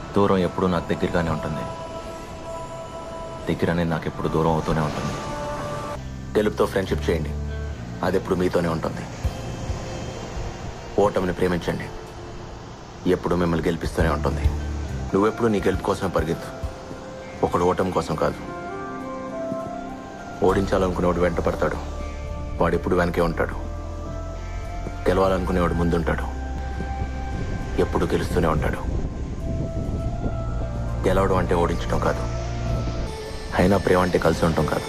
దూరం ఎప్పుడూ నాకు దగ్గరగానే ఉంటుంది దగ్గర అనేది నాకు ఎప్పుడు దూరం అవుతూనే ఉంటుంది గెలుపుతో ఫ్రెండ్షిప్ చేయండి అది ఎప్పుడు మీతోనే ఉంటుంది ఓటమిని ప్రేమించండి ఎప్పుడు మిమ్మల్ని గెలిపిస్తూనే ఉంటుంది నువ్వెప్పుడు నీ గెలుపు కోసమే పరిగెత్తు ఒకడు ఓటమి కోసం కాదు ఓడించాలనుకునేవాడు వెంట పడతాడు వాడు ఎప్పుడు వెనకే ఉంటాడు గెలవాలనుకునేవాడు ముందుంటాడు ఎప్పుడు గెలుస్తూనే ఉంటాడు గెలవడం అంటే ఓడించడం కాదు అయినా ప్రేమ అంటే కలిసి ఉండటం కాదు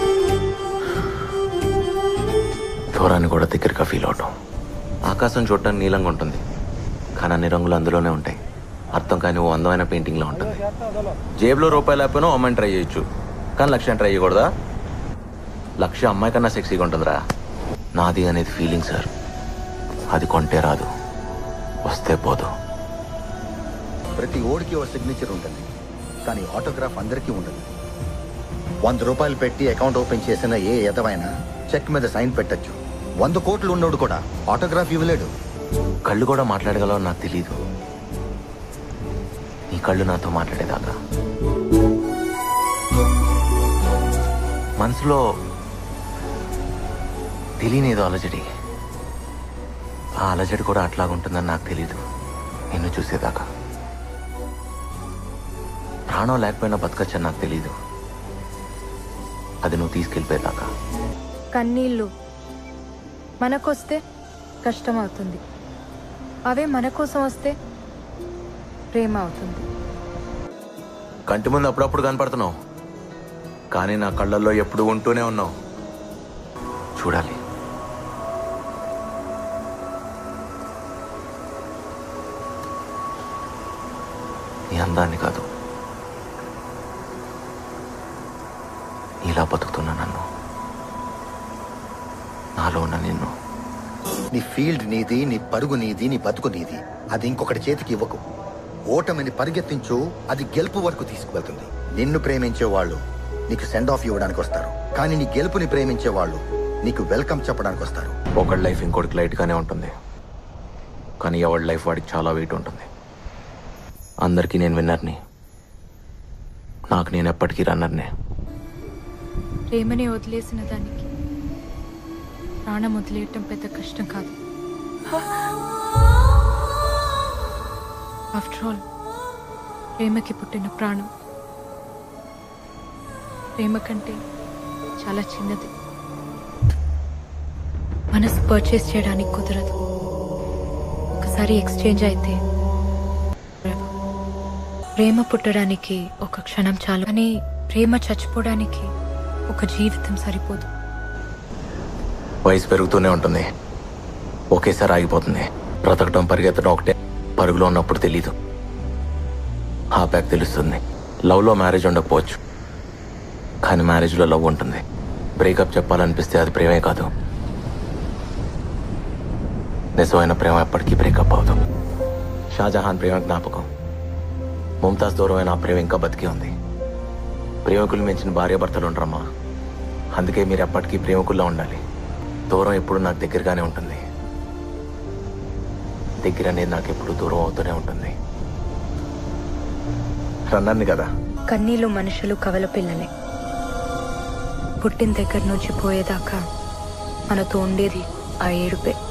దూరాన్ని కూడా దగ్గరగా ఫీల్ అవటం ఆకాశం చూడటానికి నీలంగా ఉంటుంది కానీ అన్ని రంగులు అందులోనే ఉంటాయి అర్థం కాని ఓ అందమైన పెయింటింగ్లో ఉంటుంది జేబులో రూపాయలు లేకపోయినా ఓ అమ్మాయిని ట్రై చేయొచ్చు కానీ లక్ష్యం ట్రై చేయకూడదా లక్ష్యం అమ్మాయి కన్నా సెక్సీగా ఉంటుందిరా నాది అనేది ఫీలింగ్ సార్ అది కొంటే రాదు వస్తే పోదు ప్రతి ఓడికి ఓ సిగ్నేచర్ ఉంటుంది కానీ ఆటోగ్రాఫ్ అందరికీ ఉండదు వంద రూపాయలు పెట్టి అకౌంట్ ఓపెన్ చేసిన ఏ ఎదవైనా చెక్ మీద సైన్ పెట్టొచ్చు వంద కోట్లు ఉన్నోడు కూడా ఆటోగ్రాఫ్ ఇవ్వలేడు కళ్ళు కూడా మాట్లాడగలవని నాకు తెలియదు నీ కళ్ళు నాతో మాట్లాడేదాకా మనసులో తెలియని ఏదో అలజడి ఆ అలజడి కూడా అట్లాగుంటుందని నాకు తెలీదు నిన్ను చూసేదాకా ప్రాణం లేకపోయినా బతకచ్చని నాకు తెలీదు అది నువ్వు తీసుకెళ్ళిపోయేదాకా కన్నీళ్ళు మనకొస్తే కష్టం అవుతుంది అవే మన కోసం వస్తే ప్రేమ అవుతుంది కంటి ముందు అప్పుడప్పుడు కనపడుతున్నావు కానీ నా కళ్ళల్లో ఎప్పుడు ఉంటూనే ఉన్నావు చూడాలి నీ అందాన్ని కాదు ఇలా బతుకుతున్నా నన్ను నాలో ఉన్న నిన్ను నీ ఫీల్డ్ నీది నీ పరుగు నీది నీ బతుకు నీది అది ఇంకొకటి చేతికి ఇవ్వకు ఓటమిని పరిగెత్తించు అది గెలుపు వరకు తీసుకువెళ్తుంది నిన్ను ప్రేమించే వాళ్ళు నీకు సెండ్ ఆఫ్ ఇవ్వడానికి వస్తారు కానీ నీ గెలుపుని ప్రేమించే వాళ్ళు నీకు వెల్కమ్ చెప్పడానికి వస్తారు ఒకడి లైఫ్ ఇంకోటికి లైట్గానే ఉంటుంది కానీ ఎవడి లైఫ్ వాడికి చాలా వెయిట్ ఉంటుంది అందరికీ నేను విన్నర్ని నాకు నేను ఎప్పటికీ రన్నర్నే ప్రేమని వదిలేసిన దానికి ప్రాణం వదిలేయటం పెద్ద కష్టం కాదు ఆఫ్టర్ ఆల్ ప్రేమకి పుట్టిన ప్రాణం ప్రేమ కంటే చాలా చిన్నది మనసు పర్చేస్ చేయడానికి కుదరదు ఒకసారి ఎక్స్చేంజ్ అయితే forever. ప్రేమ పుట్టడానికి ఒక క్షణం చాలు కానీ ప్రేమ చచ్చిపోవడానికి ఒక జీవితం సరిపోదు వయసు పెరుగుతూనే ఉంటుంది ఒకేసారి ఆగిపోతుంది బ్రతకడం పరిగెత్తడం ఒకటే పరుగులో ఉన్నప్పుడు తెలీదు ఆ ప్యాక్ తెలుస్తుంది లవ్లో మ్యారేజ్ ఉండకపోవచ్చు కానీ మ్యారేజ్లో లవ్ ఉంటుంది బ్రేకప్ చెప్పాలనిపిస్తే అది ప్రేమే కాదు నిజమైన ప్రేమ ఎప్పటికీ బ్రేకప్ అవదు షాజహాన్ ప్రేమ జ్ఞాపకం ముంతాజ్ దూరమైన ఆ ప్రేమ ఇంకా బతికి ఉంది ప్రేమికులు మించిన భార్యాభర్తలు ఉండరమ్మా అందుకే మీరు ఎప్పటికీ ప్రేమికుల్లో ఉండాలి దూరం ఎప్పుడు నాకు దగ్గరగానే ఉంటుంది దగ్గర అనేది నాకు ఎప్పుడు దూరం అవుతూనే ఉంటుంది రన్నర్ని కదా కన్నీళ్ళు మనుషులు కవల పిల్లలే పుట్టిన దగ్గర నుంచి పోయేదాకా మనతో ఉండేది ఆ ఏడుపే